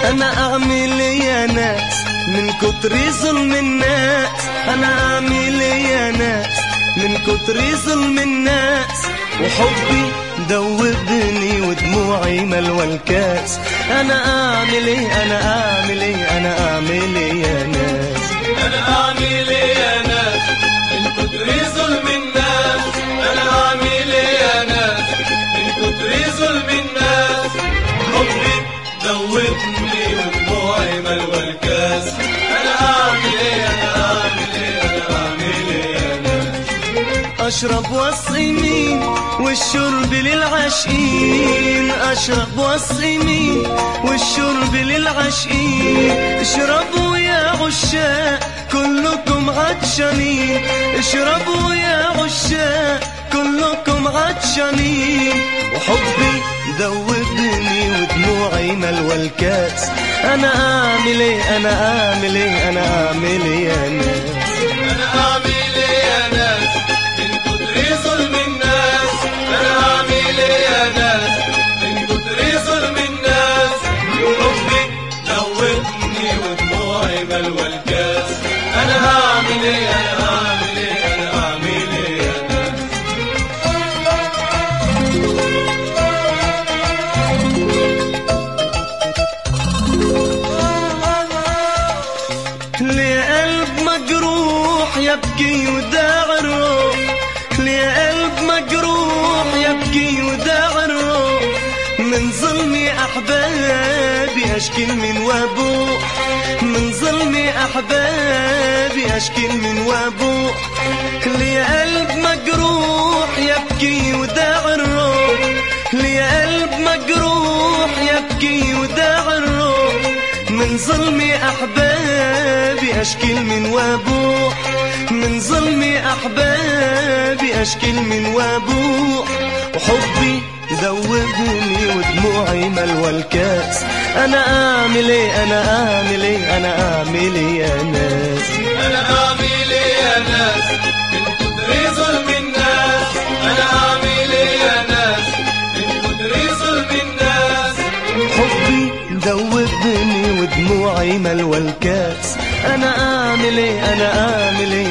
انا اعمل ايه يا ناس من كتر ظلم الناس انا اعمل ايه يا ناس من كتر ظلم الناس وحبي دوبني ودموعي ملوى الكاس انا اعمل ايه انا اعمل ايه انا اعمل ايه يا ناس انا اعمل ايه يا ناس من كتر ظلم الناس انا اعمل ايه يا ناس من كتر ظلم الناس حبي دوبني ودموعي ملوى الكاس انا اعمل ايه انا اعمل ايه انا اعمل ايه يا ناس اشرب والصيمين والشرب للعاشقين اشرب والصيمين والشرب للعاشقين اشربوا يا عشاق كلكم عطشانين اشربوا يا عشاق كلكم عطشانين وحبي دوبني ودموعي ملوى الكاس انا اعمل ايه انا اعمل ايه انا اعمل ايه يا ناس انا اعمل ايه يا ناس من كتر ظلم الناس انا اعمل ايه يا ناس من كتر ظلم الناس حبي دوبني ودموعي ملوى الكاس انا هعمل ايه انا هعمل ايه انا هعمل ايه يا ناس لقلب مجروح يبكي وداع الروح لقلب مجروح يبكي وداع الروح من ظلمي أحبابي أشكي من وابوح من ظلمي أحبابي أشكي من وابوح لقلب مجروح يبكي وداع الروح لقلب مجروح يبكي وداع الروح من ظلمي أحبابي أشكي من وابوح من ظلمي أحبابي أشكي من وابوح وحبي ذوبني ودموعي ملوى الكاس أنا أعمل إيه أنا أعمل إيه أنا أعمل إيه يا ناس انا اعمل ايه يا ناس من كتر ظلم الناس انا اعمل ايه يا ناس من كتر ظلم الناس حبي ذوبني ودموعي ملوى الكاس أنا أعمل إيه أنا أعمل إيه